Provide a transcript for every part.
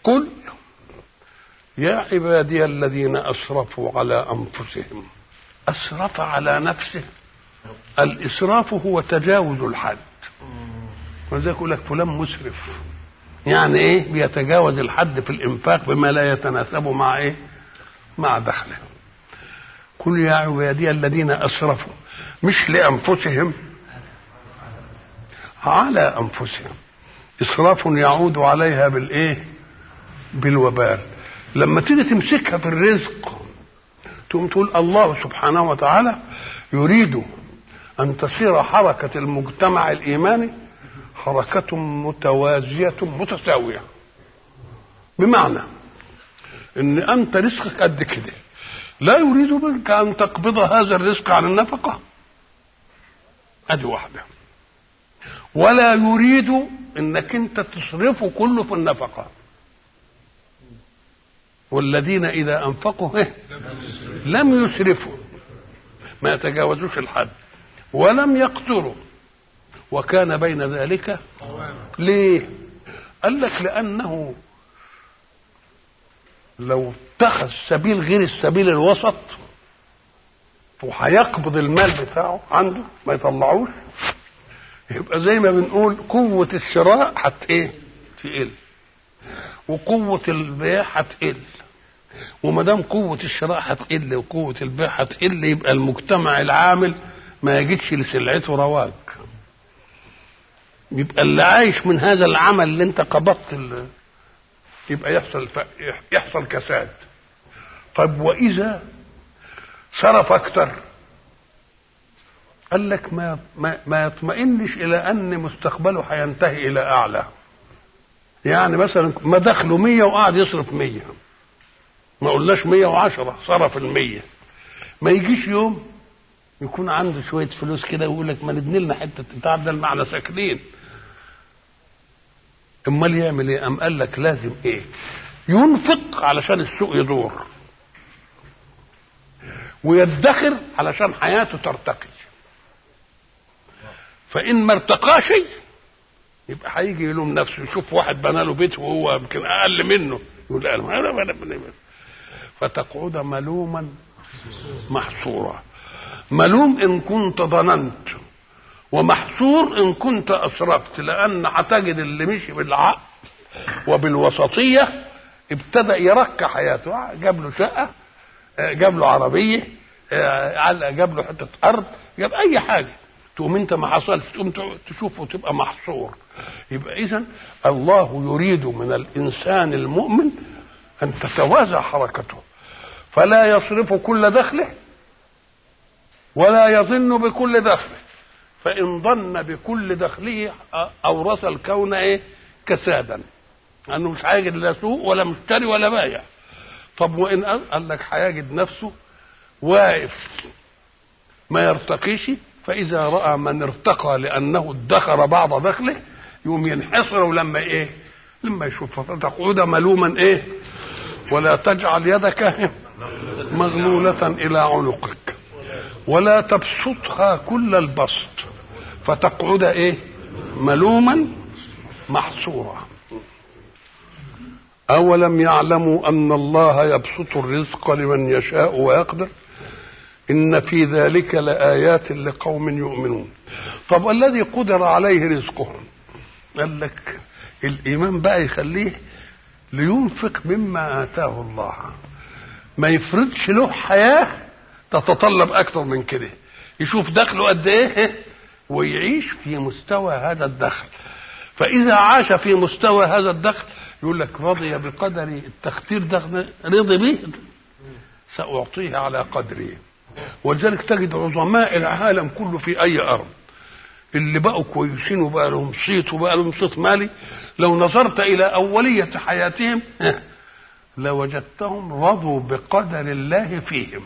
قل يا عبادي الذين اسرفوا على انفسهم اسرف على نفسه الاسراف هو تجاوز الحد ولذلك يقول لك فلان مسرف يعني ايه بيتجاوز الحد في الانفاق بما لا يتناسب مع ايه مع دخله قل يا عبادي الذين اسرفوا مش لانفسهم على انفسهم اسراف يعود عليها بالايه بالوبال لما تيجي تمسكها في الرزق تقوم تقول الله سبحانه وتعالى يريد ان تصير حركه المجتمع الايماني حركه متوازيه متساويه بمعنى ان انت رزقك قد كده لا يريد منك ان تقبض هذا الرزق عن النفقه ادي واحده ولا يريد انك انت تصرفه كله في النفقه والذين اذا انفقوا إيه؟ لم يسرفوا ما يتجاوزوش الحد ولم يقتروا وكان بين ذلك ليه قال لك لانه لو اتخذ سبيل غير السبيل الوسط وهيقبض المال بتاعه عنده ما يطلعوش يبقى زي ما بنقول قوة الشراء هت ايه؟ تقل وقوة البيع هتقل وما دام قوة الشراء هتقل وقوة البيع هتقل يبقى المجتمع العامل ما يجدش لسلعته رواج يبقى اللي عايش من هذا العمل اللي انت قبضت ال... يبقى يحصل ف... يحصل كساد طيب واذا صرف اكتر قال لك ما ما, ما يطمئنش الى ان مستقبله هينتهي الى اعلى يعني مثلا ما دخله 100 وقعد يصرف 100 ما قلناش 110 صرف ال 100 ما يجيش يوم يكون عنده شويه فلوس كده ويقول لك ما نبني لنا حته بتاع ده المعنى ساكنين امال يعمل ايه؟ قام قال لك لازم ايه؟ ينفق علشان السوق يدور ويدخر علشان حياته ترتقي فان ما ارتقاش يبقى هيجي يلوم نفسه يشوف واحد بنى له بيت وهو يمكن اقل منه يقول انا انا انا انا فتقعد ملوما محصورا ملوم ان كنت ظننت ومحصور ان كنت اسرفت لان هتجد اللي مشي بالعقل وبالوسطيه ابتدى يرقى حياته جاب له شقه جاب له عربيه جاب له حته ارض جاب اي حاجه تقوم انت ما حصلش تقوم تشوفه وتبقى محصور يبقى اذا الله يريد من الانسان المؤمن ان تتوازى حركته فلا يصرف كل دخله ولا يظن بكل دخله فان ظن بكل دخله اورث الكون ايه كسادا لانه مش هيجد لا سوق ولا مشتري ولا بايع طب وان قال لك هيجد نفسه واقف ما يرتقيش فإذا رأى من ارتقى لأنه ادخر بعض دخله يقوم ينحصر لما إيه؟ لما يشوف فتقعد ملوما إيه؟ ولا تجعل يدك مغلولة إلى عنقك ولا تبسطها كل البسط فتقعد إيه؟ ملوما محصورا أولم يعلموا أن الله يبسط الرزق لمن يشاء ويقدر إن في ذلك لآيات لقوم يؤمنون طب الذي قدر عليه رزقهم قال لك الإيمان بقى يخليه لينفق مما آتاه الله ما يفرضش له حياة تتطلب أكثر من كده يشوف دخله قد إيه ويعيش في مستوى هذا الدخل فإذا عاش في مستوى هذا الدخل يقول لك رضي بقدري التختير ده رضي به سأعطيه على قدري ولذلك تجد عظماء العالم كله في اي ارض اللي بقوا كويسين وبقى لهم صيت وبقى لهم صيت مالي لو نظرت الى اوليه حياتهم لوجدتهم رضوا بقدر الله فيهم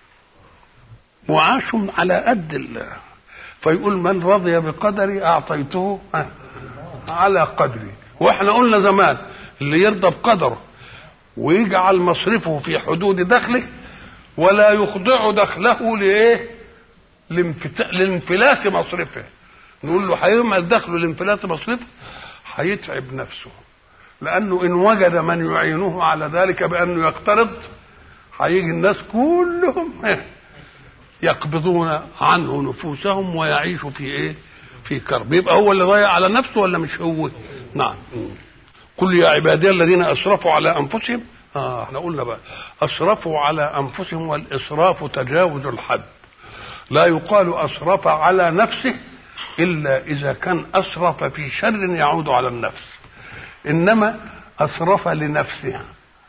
وعاشوا على قد الله فيقول من رضي بقدري اعطيته على قدري واحنا قلنا زمان اللي يرضى بقدره ويجعل مصرفه في حدود دخله ولا يخضع دخله لايه؟ لانفلات مصرفه نقول له هيعمل دخله لانفلات مصرفه هيتعب نفسه لانه ان وجد من يعينه على ذلك بانه يقترض هيجي الناس كلهم يقبضون عنه نفوسهم ويعيشوا في ايه في كرب يبقى هو اللي ضيع على نفسه ولا مش هو نعم قل يا عبادي الذين اسرفوا على انفسهم اه احنا قلنا بقى اسرفوا على انفسهم والاسراف تجاوز الحد لا يقال اسرف على نفسه الا اذا كان اسرف في شر يعود على النفس انما اسرف لنفسه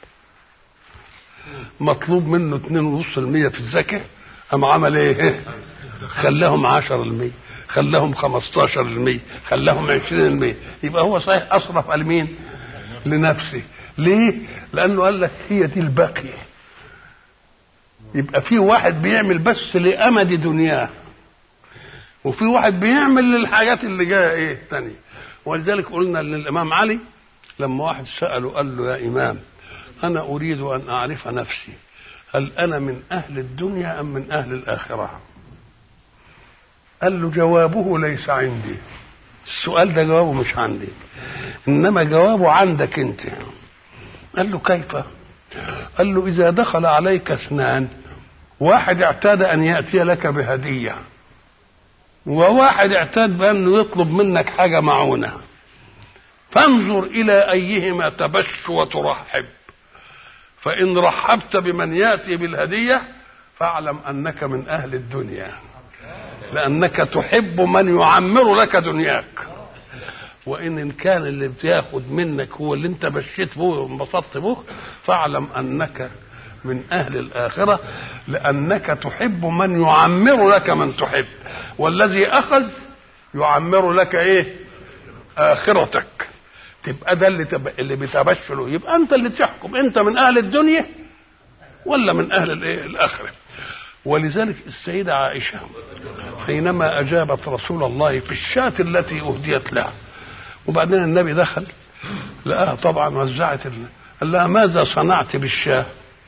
مطلوب منه 2.5% في الزكاه قام عمل ايه خلاهم 10% خلاهم 15% خلاهم 20% يبقى هو صحيح اسرف على مين لنفسه ليه لانه قال لك هي دي الباقيه يبقى في واحد بيعمل بس لامد دنياه وفي واحد بيعمل للحاجات اللي جايه ايه تانية ولذلك قلنا للامام علي لما واحد ساله قال له يا امام انا اريد ان اعرف نفسي هل انا من اهل الدنيا ام من اهل الاخره قال له جوابه ليس عندي السؤال ده جوابه مش عندي انما جوابه عندك انت قال له كيف قال له اذا دخل عليك اثنان واحد اعتاد ان ياتي لك بهديه وواحد اعتاد بانه يطلب منك حاجه معونه فانظر الى ايهما تبش وترحب فان رحبت بمن ياتي بالهديه فاعلم انك من اهل الدنيا لانك تحب من يعمر لك دنياك وان كان اللي بياخد منك هو اللي انت بشيت به وانبسطت به فاعلم انك من اهل الاخره لانك تحب من يعمر لك من تحب والذي اخذ يعمر لك ايه اخرتك تبقى ده اللي تب... اللي بتبشره يبقى انت اللي تحكم انت من اهل الدنيا ولا من اهل الايه الاخره ولذلك السيدة عائشة حينما أجابت رسول الله في الشاة التي أهديت لها وبعدين النبي دخل لقاها طبعا وزعت ال... قال لها ماذا صنعت بالشاة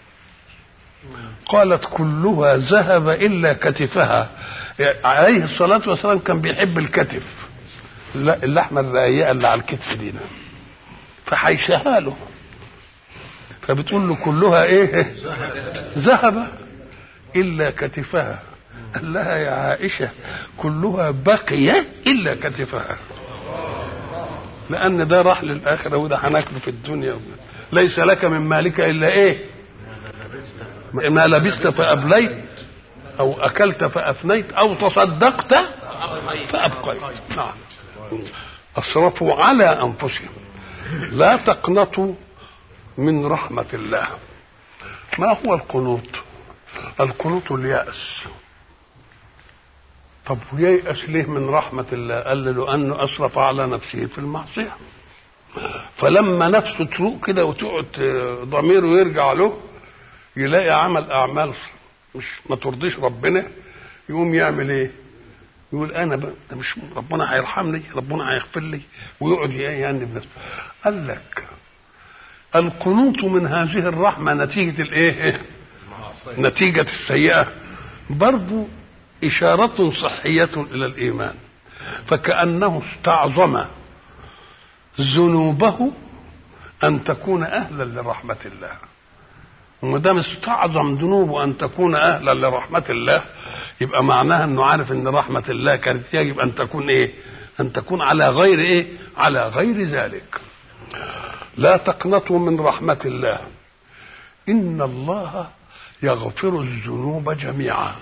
قالت كلها ذهب إلا كتفها عليه الصلاة والسلام كان بيحب الكتف اللحمة الرقيقة اللي على الكتف دي فحيشها له فبتقول له كلها ايه ذهب الا كتفها قال لها يا عائشه كلها بقي الا كتفها لان ده راح للاخره وده هناكله في الدنيا ليس لك من مالك الا ايه ما لبست فابليت او اكلت فافنيت او تصدقت فابقيت نعم اسرفوا على انفسهم لا تقنطوا من رحمه الله ما هو القنوط القنوط اليأس طب وييأس ليه من رحمة الله قال له أنه أسرف على نفسه في المعصية فلما نفسه تروق كده وتقعد ضميره يرجع له يلاقي عمل أعمال مش ما ترضيش ربنا يقوم يعمل ايه يقول انا ب... مش ربنا هيرحمني ربنا هيغفر لي ويقعد يعني بنفسه قال لك القنوط من هذه الرحمه نتيجه الايه نتيجة السيئة برضو إشارة صحية إلى الإيمان فكأنه استعظم ذنوبه أن تكون أهلا لرحمة الله وما دام استعظم ذنوبه أن تكون أهلا لرحمة الله يبقى معناها أنه عارف أن رحمة الله كانت يجب أن تكون إيه؟ أن تكون على غير إيه؟ على غير ذلك لا تقنطوا من رحمة الله إن الله يغفر الذنوب جميعا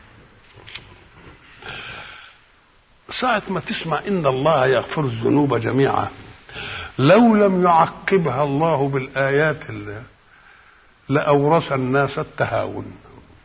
ساعة ما تسمع إن الله يغفر الذنوب جميعا لو لم يعقبها الله بالآيات اللي لأورث الناس التهاون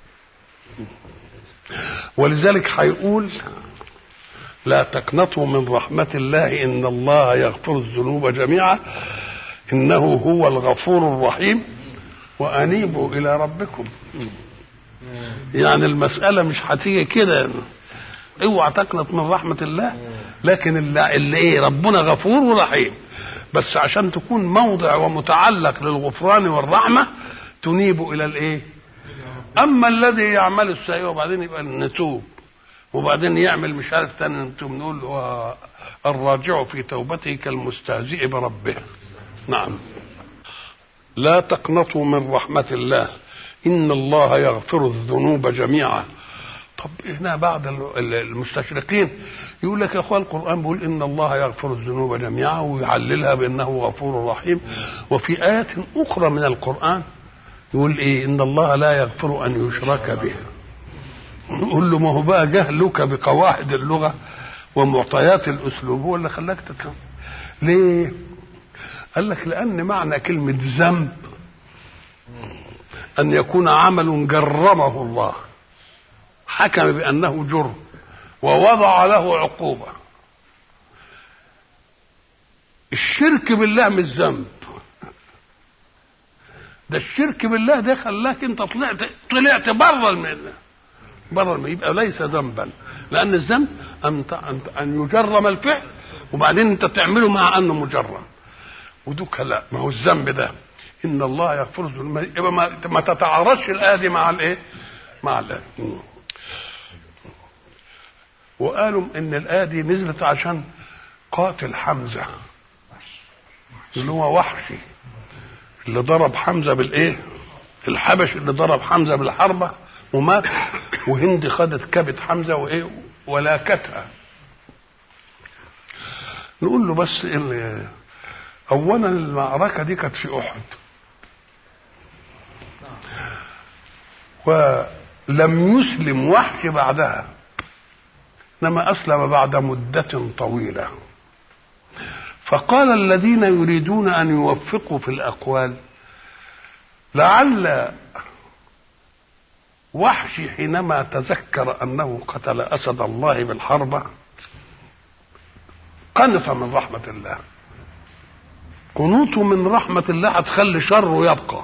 ولذلك هيقول لا تقنطوا من رحمة الله إن الله يغفر الذنوب جميعا إنه هو الغفور الرحيم وانيبوا الى ربكم يعني المساله مش هتيجي كده اوعى تقنط من رحمه الله لكن اللي, اللي ايه ربنا غفور ورحيم بس عشان تكون موضع ومتعلق للغفران والرحمه تنيب الى الايه اما الذي يعمل السيئه وبعدين يبقى نتوب وبعدين يعمل مش عارف تاني نتوب نقول الراجع في توبته كالمستهزئ بربه نعم لا تقنطوا من رحمة الله إن الله يغفر الذنوب جميعا طب هنا بعض المستشرقين يقول لك يا اخوان القران بيقول ان الله يغفر الذنوب جميعا ويعللها بانه غفور رحيم وفي ايات اخرى من القران يقول ايه ان الله لا يغفر ان يشرك به نقول له ما هو بقى جهلك بقواعد اللغه ومعطيات الاسلوب هو اللي خلاك تتكلم ليه قال لك لان معنى كلمه ذنب ان يكون عمل جرمه الله حكم بانه جرم ووضع له عقوبه الشرك بالله مش ذنب ده الشرك بالله ده خلاك انت طلعت طلعت بره المله بره المله يبقى ليس ذنبا لان الذنب ان ان يجرم الفعل وبعدين انت تعمله مع انه مجرم ودوك لا ما هو الذنب ده ان الله يغفر الذنوب يبقى ما, ما تتعارضش الايه دي مع الايه؟ مع الايه وقالوا ان الايه دي نزلت عشان قاتل حمزه اللي هو وحشي اللي ضرب حمزه بالايه؟ الحبش اللي ضرب حمزه بالحربه ومات وهند خدت كبد حمزه وايه؟ ولاكتها نقول له بس إن اولا المعركه دي كانت في احد ولم يسلم وحش بعدها انما اسلم بعد مده طويله فقال الذين يريدون ان يوفقوا في الاقوال لعل وحش حينما تذكر انه قتل اسد الله بالحربه قنط من رحمه الله قنوطه من رحمه الله هتخلي شره يبقى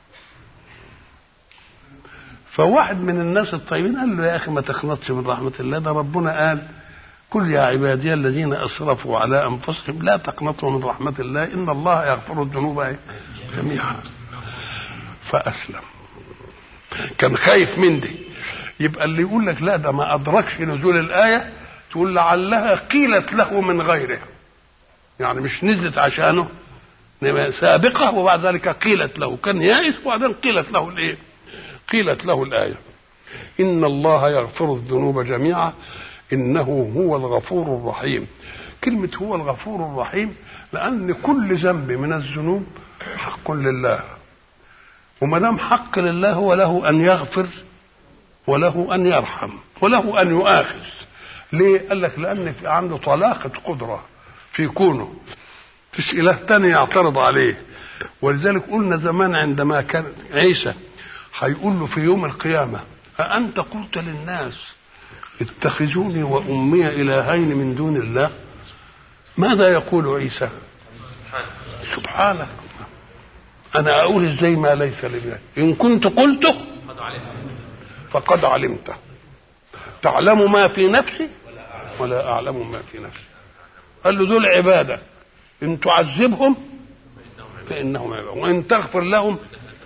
فواحد من الناس الطيبين قال له يا اخي ما تقنطش من رحمه الله ده ربنا قال قل يا عبادي الذين اسرفوا على انفسهم لا تقنطوا من رحمه الله ان الله يغفر الذنوب جميعا فاسلم كان خايف من دي يبقى اللي يقول لك لا ده ما ادركش نزول الايه تقول لعلها قيلت له من غيره يعني مش نزلت عشانه سابقه وبعد ذلك قيلت له كان يائس وبعدين قيلت له الايه قيلت له الآية إن الله يغفر الذنوب جميعا إنه هو الغفور الرحيم كلمة هو الغفور الرحيم لأن كل ذنب من الذنوب حق لله وما دام حق لله هو له أن يغفر وله أن يرحم وله أن يؤاخذ ليه؟ قال لك لأن في عنده طلاقة قدرة في كونه فيش إله تاني يعترض عليه ولذلك قلنا زمان عندما كان عيسى هيقول له في يوم القيامة أأنت قلت للناس اتخذوني وأمي إلهين من دون الله ماذا يقول عيسى سبحانك أنا أقول إزاي ما ليس لي إن كنت قلته فقد علمته تعلم ما في نفسي ولا أعلم ما في نفسي قال له دول عبادة إن تعذبهم فإنهم عبادة وإن تغفر لهم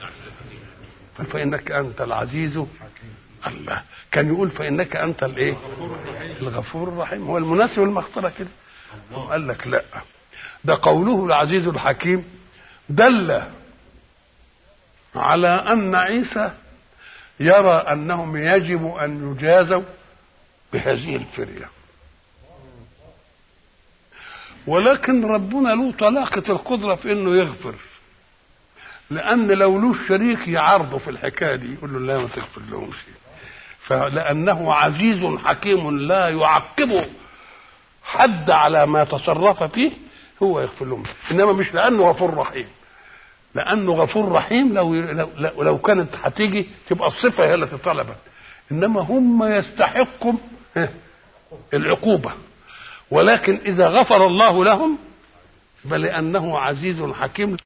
فإنك أنت العزيز الله كان يقول فإنك أنت الإيه الغفور الرحيم هو المناسب المغفرة كده قال لك لا ده قوله العزيز الحكيم دل على أن عيسى يرى أنهم يجب أن يجازوا بهذه الفرية ولكن ربنا له طلاقة القدرة في أنه يغفر لأن لو له شريك يعارضه في الحكاية دي يقول له لا ما تغفر لهم شيء فلأنه عزيز حكيم لا يعقبه حد على ما تصرف فيه هو يغفر لهم إنما مش لأنه غفور رحيم لأنه غفور رحيم لو لو, لو كانت هتيجي تبقى الصفة هي التي طلبت إنما هم يستحقوا العقوبة ولكن إذا غفر الله لهم فلأنه عزيز حكيم